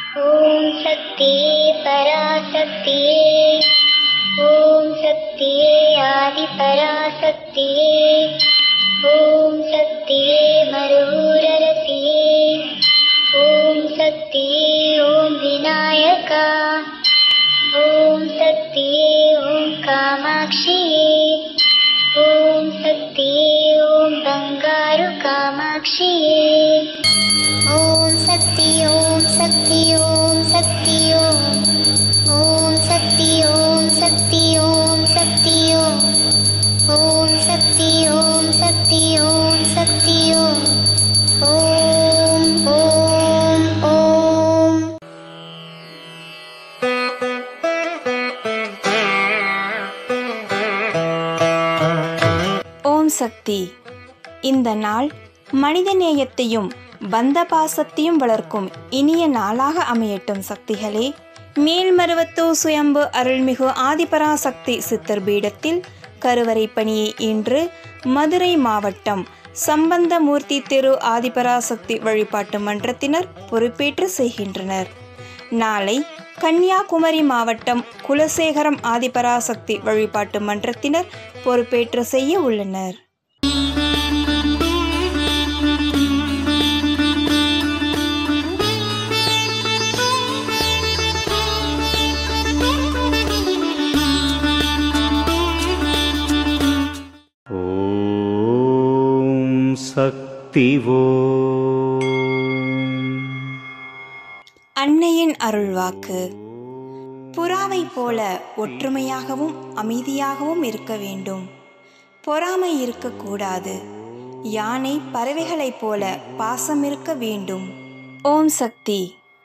ஓம் சக்தியே பராசக்தியே ஓம் சக்தியே ஆதி பராசக்தியே ஓம் சக்தியே மருரரசியே ஓம் சக்தியே ஓம் விநாயகா ஓம் சக்தியே ஓம் காமாட்சியே ஓம் சக்தியே ஓம் பங்காரு காமாட்சியே ஓம் சக்தி ஓம் சக்தி ஓம் சக்தி ஓம் ஓம் சக்தி ஓம் சக்தி ஓம் சக்தி ஓம் ஓம் சக்தி ஓம் சக்தி ஓம் சக்தி ஓம் ஓம் ஓம் ஓம் ஓம் சக்தி இந்த நாள் மனிதநேயத்தையும் பந்த பாசத்தையும் வளர்க்கும் இனிய நாளாக அமையட்டும் சக்திகளே மேல்மருவத்தூர் சுயம்பு அருள்மிகு ஆதிபராசக்தி சித்தர் பீடத்தில் கருவறை பணியை இன்று மதுரை மாவட்டம் சம்பந்தமூர்த்தி தெரு ஆதிபராசக்தி வழிபாட்டு மன்றத்தினர் பொறுப்பேற்று செய்கின்றனர் நாளை கன்னியாகுமரி மாவட்டம் குலசேகரம் ஆதிபராசக்தி வழிபாட்டு மன்றத்தினர் பொறுப்பேற்று செய்ய உள்ளனர் ॐ शक्तिवो அன்னையின் அருள்வாக்கு புறாவை போல ஒற்றுமையாகவும் அமைதியாகவும் இருக்க வேண்டும் பொறாமை இருக்கக்கூடாது யானை பறவைகளைப் போல பாசம் இருக்க வேண்டும் ஓம் சக்தி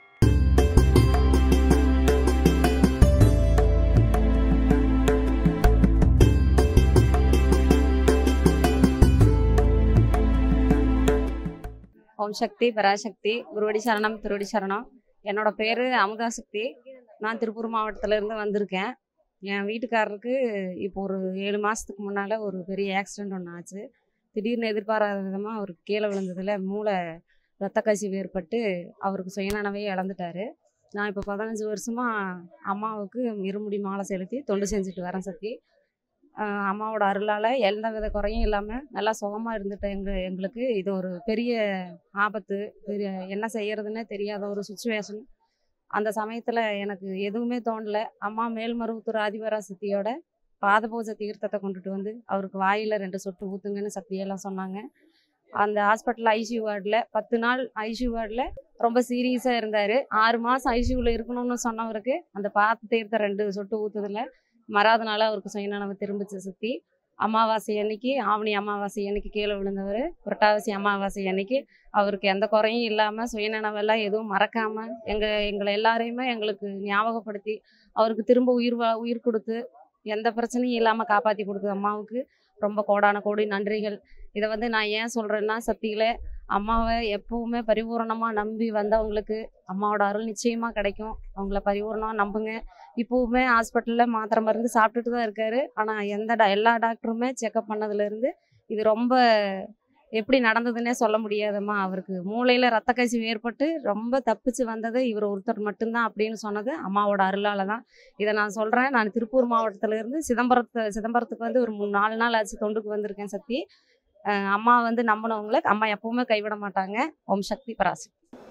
ஓம் சக்தி பராசக்தி குருவடி சரணம் திருவடி சரணம் என்னோட பேர் அமுதா சக்தி நான் திருப்பூர் மாவட்டத்துல இருந்து வந்திருக்கேன் என் வீட்டுக்காரருக்கு இப்போ ஒரு ஏழு மாதத்துக்கு முன்னால் ஒரு பெரிய ஆக்சிடெண்ட் ஒன்று ஆச்சு திடீர்னு எதிர்பாராத விதமாக அவர் கீழே விழுந்ததில் மூளை ரத்த கசிவு ஏற்பட்டு அவருக்கு சுயநனவே இழந்துட்டாரு நான் இப்போ பதினஞ்சு வருஷமாக அம்மாவுக்கு இருமுடி மாலை செலுத்தி தொண்டு செஞ்சுட்டு வரேன் சக்தி ஆஹ் அம்மாவோட அருளால் எந்த வித குறையும் இல்லாமல் நல்லா சுகமாக இருந்துட்ட எங்க எங்களுக்கு இது ஒரு பெரிய ஆபத்து பெரிய என்ன செய்யறதுன்னே தெரியாத ஒரு சுச்சுவேஷன் அந்த சமயத்தில் எனக்கு எதுவுமே தோணல அம்மா மேல்மருவத்தூர் ஆதிவரா சித்தியோட பாத பூஜை தீர்த்தத்தை கொண்டுட்டு வந்து அவருக்கு வாயில் ரெண்டு சொட்டு ஊற்றுங்கன்னு சக்தியெல்லாம் சொன்னாங்க அந்த ஹாஸ்பிட்டல் ஐசியூ வார்டில் பத்து நாள் ஐசியூ வார்டில் ரொம்ப சீரியஸாக இருந்தார் ஆறு மாதம் ஐசியூவில் இருக்கணும்னு சொன்னவருக்கு அந்த பாத தீர்த்தம் ரெண்டு சொட்டு ஊற்றுதில்ல மறாத நாள் அவருக்கு சுயநனவு திரும்பிச்சு சுற்றி அமாவாசை அன்னைக்கு ஆவணி அமாவாசை அன்னைக்கு கீழே விழுந்தவர் புரட்டாவாசி அமாவாசை அன்னைக்கு அவருக்கு எந்த குறையும் இல்லாமல் சுயநனவெல்லாம் எதுவும் மறக்காமல் எங்கள் எங்களை எல்லாரையுமே எங்களுக்கு ஞாபகப்படுத்தி அவருக்கு திரும்ப உயிர் வா உயிர் கொடுத்து எந்த பிரச்சனையும் இல்லாமல் காப்பாற்றி கொடுத்தது அம்மாவுக்கு ரொம்ப கோடான கோடி நன்றிகள் இதை வந்து நான் ஏன் சொல்கிறேன்னா சத்தியில் அம்மாவை எப்பவுமே பரிபூரணமாக நம்பி வந்தவங்களுக்கு அம்மாவோட அருள் நிச்சயமாக கிடைக்கும் அவங்கள பரிபூரணமாக நம்புங்க இப்போவுமே ஹாஸ்பிட்டலில் மாத்திரை மருந்து சாப்பிட்டுட்டு தான் இருக்காரு ஆனால் எந்த டா எல்லா டாக்டருமே செக்கப் பண்ணதுலேருந்து இது ரொம்ப எப்படி நடந்ததுன்னே சொல்ல முடியாதம்மா அவருக்கு மூளையில் ரத்த கசிவு ஏற்பட்டு ரொம்ப தப்பிச்சு வந்தது இவர் ஒருத்தர் மட்டும்தான் அப்படின்னு சொன்னது அம்மாவோட அருளால் தான் இதை நான் சொல்கிறேன் நான் திருப்பூர் மாவட்டத்திலேருந்து சிதம்பரத்து சிதம்பரத்துக்கு வந்து ஒரு மூணு நாலு நாள் ஆச்சு தொண்டுக்கு வந்திருக்கேன் சக்தி அஹ் அம்மா வந்து நம்பினவங்கள அம்மா எப்பவுமே கைவிட மாட்டாங்க ஓம் சக்தி பராசி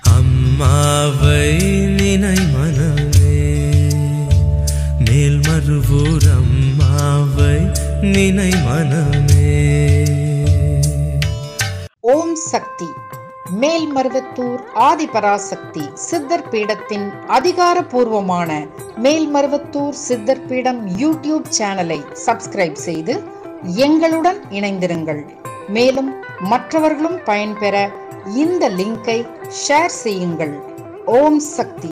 அம்மாவை நினை மனமே மேல்மருவூர் அம்மாவை நினை மனமே ஓம் சக்தி மேல்மருவத்தூர் ஆதிபராசக்தி சித்தர் பீடத்தின் அதிகாரப்பூர்வமான மேல்மருவத்தூர் சித்தர் பீடம் யூடியூப் சேனலை சப்ஸ்கிரைப் செய்து எங்களுடன் இணைந்திருங்கள் மேலும் மற்றவர்களும் பயன்பெற இந்த லிங்கை ஷேர் செய்யுங்கள் ஓம் சக்தி